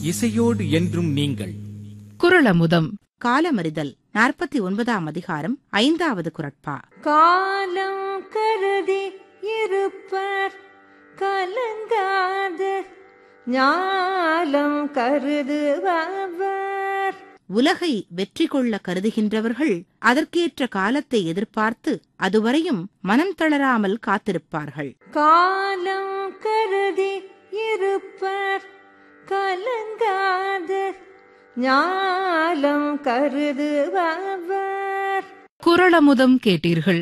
இசையோடு என்றும் நீங்கள் குரளமுதம் காலமறிதல் நாற்பத்தி ஒன்பதாம் அதிகாரம் ஐந்தாவது குரட்பா காலம் கருதி இருப்பர் கலங்காது ஞாலம் கருதுபவர் உலகை வெற்றி கொள்ள கருதுகின்றவர்கள் அதற்கேற்ற காலத்தை எதிர்பார்த்து அதுவரையும் மனம் தளராமல் காத்திருப்பார்கள் காலம் கருதி இருப்பர் கலங்காது ஞாலம் கருதுபவர் குரளமுதம் கேட்டீர்கள்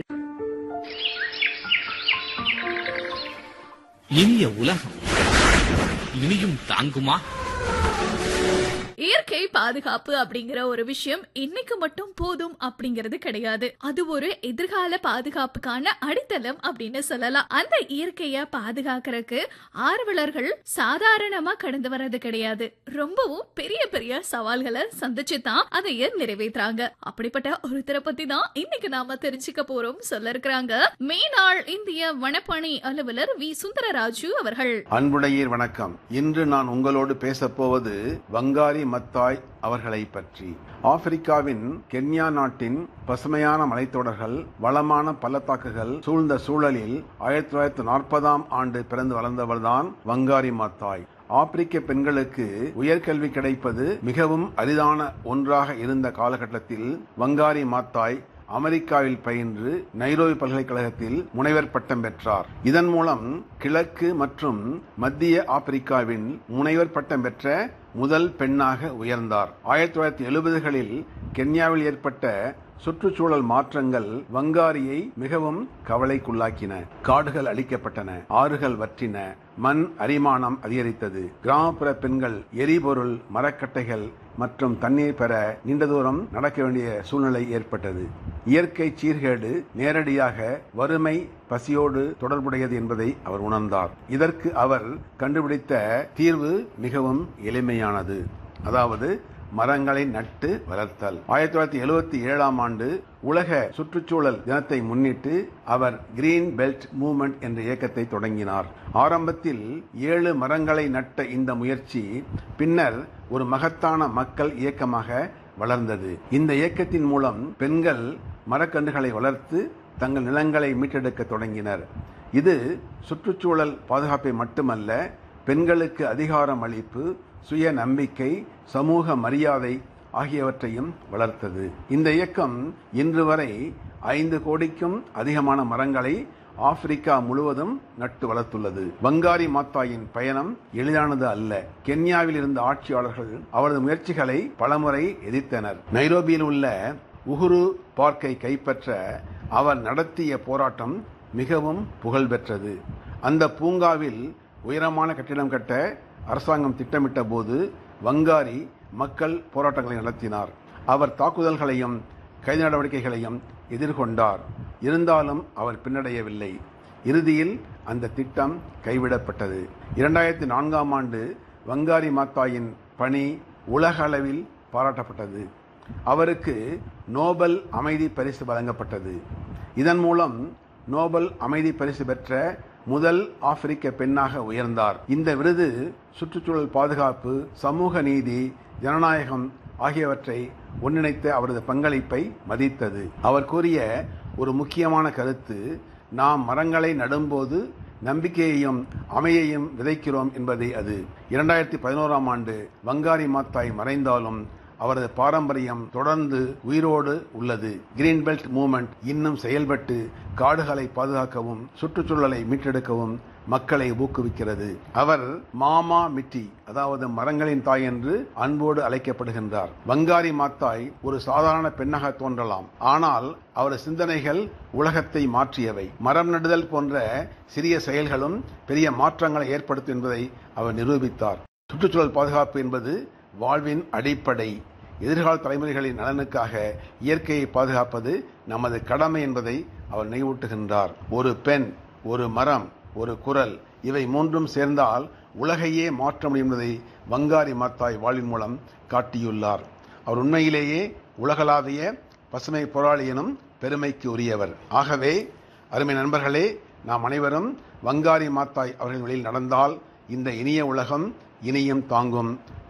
இனிய உலகம் இனியும் தாங்குமா இயற்கை பாதுகாப்பு அப்படிங்கிற ஒரு விஷயம் இன்னைக்கு மட்டும் போதும் அப்படிங்கிறது கிடையாது அது ஒரு எதிர்கால பாதுகாப்புக்கான அடித்தளம் அப்படின்னு சொல்லலாம் அந்த இயற்கைய பாதுகாக்கறதுக்கு ஆர்வலர்கள் சாதாரணமா கடந்து வர்றது கிடையாது ரொம்பவும் பெரிய பெரிய சவால்களை சந்திச்சு தான் அதைய நிறைவேற்றுறாங்க அப்படிப்பட்ட ஒருத்தரை பத்தி தான் இன்னைக்கு நாம தெரிஞ்சுக்க போறோம் சொல்ல இருக்கிறாங்க மேனாள் இந்திய வனப்பணி அலுவலர் வி சுந்தரராஜு அவர்கள் அன்புடையீர் வணக்கம் இன்று நான் உங்களோடு பேசப் போவது வங்காரி மத்தாய் அவர்களை பற்றி ஆப்பிரிக்காவின் கென்யா நாட்டின் பசுமையான மலைத்தொடர்கள் வளமான பள்ளத்தாக்குகள் சூழ்ந்த சூழலில் ஆயிரத்தி தொள்ளாயிரத்தி நாற்பதாம் ஆண்டு பிறந்து வளர்ந்தவர்தான் வங்காரி மாத்தாய் ஆப்பிரிக்க பெண்களுக்கு உயர்கல்வி கிடைப்பது மிகவும் அரிதான ஒன்றாக இருந்த காலகட்டத்தில் வங்காரி மாத்தாய் அமெரிக்காவில் பயின்று நைரோபி பல்கலைக்கழகத்தில் முனைவர் பட்டம் பெற்றார் இதன் மூலம் கிழக்கு மற்றும் மத்திய ஆப்பிரிக்காவின் முனைவர் பட்டம் பெற்ற முதல் பெண்ணாக உயர்ந்தார் ஆயிரத்தி தொள்ளாயிரத்தி எழுபதுகளில் கென்யாவில் ஏற்பட்ட சுற்றுச்சூழல் மாற்றங்கள் வங்காரியை மிகவும் கவலைக்குள்ளாக்கின காடுகள் அழிக்கப்பட்டன ஆறுகள் வற்றின மண் அரிமானம் அதிகரித்தது கிராமப்புற பெண்கள் எரிபொருள் மரக்கட்டைகள் மற்றும் தண்ணீர் பெற நீண்ட தூரம் நடக்க வேண்டிய சூழ்நிலை ஏற்பட்டது இயற்கை சீர்கேடு நேரடியாக வறுமை பசியோடு தொடர்புடையது என்பதை அவர் உணர்ந்தார் இதற்கு அவர் கண்டுபிடித்த தீர்வு மிகவும் எளிமையானது அதாவது மரங்களை நட்டு வளர்த்தல் ஆயிரத்தி தொள்ளாயிரத்தி எழுபத்தி ஏழாம் ஆண்டு உலக சுற்றுச்சூழல் தினத்தை முன்னிட்டு அவர் கிரீன் பெல்ட் மூவ்மெண்ட் என்ற இயக்கத்தை தொடங்கினார் ஆரம்பத்தில் ஏழு மரங்களை நட்ட இந்த முயற்சி பின்னர் ஒரு மகத்தான மக்கள் இயக்கமாக வளர்ந்தது இந்த இயக்கத்தின் மூலம் பெண்கள் மரக்கன்றுகளை வளர்த்து தங்கள் நிலங்களை மீட்டெடுக்க தொடங்கினர் இது சுற்றுச்சூழல் பாதுகாப்பை மட்டுமல்ல பெண்களுக்கு அதிகாரம் அளிப்பு சுய நம்பிக்கை சமூக மரியாதை ஆகியவற்றையும் வளர்த்தது இந்த இயக்கம் இன்று வரை ஐந்து கோடிக்கும் அதிகமான மரங்களை ஆப்பிரிக்கா முழுவதும் நட்டு வளர்த்துள்ளது வங்காரி மாத்தாயின் பயணம் எளிதானது அல்ல கென்யாவில் இருந்த ஆட்சியாளர்கள் அவரது முயற்சிகளை பலமுறை எதிர்த்தனர் நைரோபியில் உள்ள உகுரு பார்க்கை கைப்பற்ற அவர் நடத்திய போராட்டம் மிகவும் புகழ்பெற்றது அந்த பூங்காவில் உயரமான கட்டிடம் கட்ட அரசாங்கம் திட்டமிட்ட போது வங்காரி மக்கள் போராட்டங்களை நடத்தினார் அவர் தாக்குதல்களையும் கைது நடவடிக்கைகளையும் எதிர்கொண்டார் இருந்தாலும் அவர் பின்னடையவில்லை இறுதியில் அந்த திட்டம் கைவிடப்பட்டது இரண்டாயிரத்தி நான்காம் ஆண்டு வங்காரி மாத்தாயின் பணி உலக அளவில் பாராட்டப்பட்டது அவருக்கு நோபல் அமைதி பரிசு வழங்கப்பட்டது இதன் மூலம் நோபல் அமைதி பரிசு பெற்ற முதல் ஆப்பிரிக்க பெண்ணாக உயர்ந்தார் இந்த விருது சுற்றுச்சூழல் பாதுகாப்பு சமூக நீதி ஜனநாயகம் ஆகியவற்றை ஒன்றிணைத்த அவரது பங்களிப்பை மதித்தது அவர் கூறிய ஒரு முக்கியமான கருத்து நாம் மரங்களை நடும்போது நம்பிக்கையையும் அமையையும் விதைக்கிறோம் என்பதே அது இரண்டாயிரத்தி பதினோராம் ஆண்டு வங்காரி மாத்தாய் மறைந்தாலும் அவரது பாரம்பரியம் தொடர்ந்து உயிரோடு உள்ளது கிரீன் பெல்ட் மூவ்மெண்ட் இன்னும் செயல்பட்டு காடுகளை பாதுகாக்கவும் சுற்றுச்சூழலை மீட்டெடுக்கவும் மக்களை ஊக்குவிக்கிறது அவர் மாமா மிட்டி அதாவது மரங்களின் தாய் என்று அன்போடு அழைக்கப்படுகின்றார் வங்காரி மாத்தாய் ஒரு சாதாரண பெண்ணாக தோன்றலாம் ஆனால் அவரது சிந்தனைகள் உலகத்தை மாற்றியவை மரம் நடுதல் போன்ற சிறிய செயல்களும் பெரிய மாற்றங்களை ஏற்படுத்தும் என்பதை அவர் நிரூபித்தார் சுற்றுச்சூழல் பாதுகாப்பு என்பது வாழ்வின் அடிப்படை எதிர்கால தலைமுறைகளின் நலனுக்காக இயற்கையை பாதுகாப்பது நமது கடமை என்பதை அவர் நினைவூட்டுகின்றார் ஒரு பெண் ஒரு மரம் ஒரு குரல் இவை மூன்றும் சேர்ந்தால் உலகையே மாற்ற முடியும் என்பதை வங்காரி மாத்தாய் வாழ்வின் மூலம் காட்டியுள்ளார் அவர் உண்மையிலேயே உலகளாவிய பசுமை போராளி எனும் பெருமைக்கு உரியவர் ஆகவே அருமை நண்பர்களே நாம் அனைவரும் வங்காரி மாத்தாய் அவர்களின் வழியில் நடந்தால் இந்த இனிய உலகம் இனியும் தாங்கும்